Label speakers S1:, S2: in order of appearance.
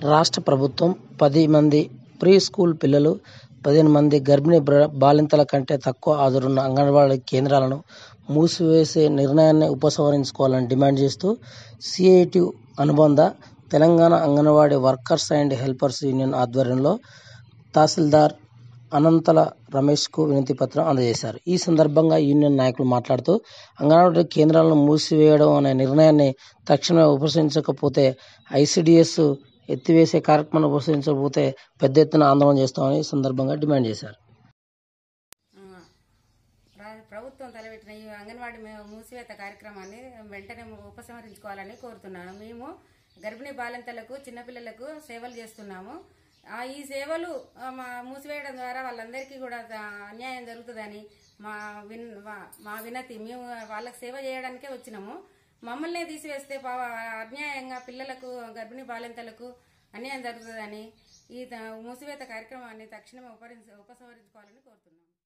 S1: రాష్ట్ర ప్రభుత్వం పది మంది ప్రీ స్కూల్ పిల్లలు పదిహేను మంది గర్భిణీ బ్ర- బాలింతల కంటే తక్కువ హాజరున్న అంగన్వాడీ కేంద్రాలను మూసివేసే నిర్ణయాన్ని ఉపసంహరించుకోవాలని డిమాండ్ చేస్తూ సిఐటి అనుబంధ Telangana anganwadi workers and helpers union ఆధ్వర్యంలో తహసీల్దార్ అనంతల రమేష్కు వినతి పత్రం అందజేశారు ఈ సందర్భంగా యూనియన్ నాయకులు మాట్లాడుతూ అంగన్వాడీ కేంద్రాలను మూసివేయడం అనే నిర్ణయాన్ని తక్షణమే ఉపసంహరించకపోతే ఐసిడిఎస్ ఎత్తివేసే కార్యక్రమాన్ని ఉపసంహరించకపోతే పెద్ద ఎత్తున ఆందోళన చేస్తామని ఈ సందర్భంగా డిమాండ్ చేశారు
S2: ఆ, ప్ర- ప్రభుత్వం తలపెట్టిన ఈ అంగన్వాడీ మే- మూసివేత కార్యక్రమాన్ని వెంటనే ఉపసంహరించుకోవాలని కోరుతున్నాను మేము గర్భిణీ బాలింతలకు చిన్నపిల్లలకు సేవలు చేస్తున్నాము ఆ, ఈ సేవలు ఆ, మా మూసివేయడం ద్వారా వాళ్ళందరికీ కూడా ద- అన్యాయం జరుగుతుందని మా విన్ మా- మా వినతి మేము వాళ్ళకి సేవ చేయడానికే వచ్చినాము మమ్మల్నే తీసివేస్తే పా- అన్యాయంగా పిల్లలకు గర్భిణీ బాలింతలకు అన్యాయం జరుగుతుందని ఈ త- మూసివేత కార్యక్రమాన్ని తక్షణమే ఉపరించ ఉపసంహరించుకోవాలని కోరుతున్నాము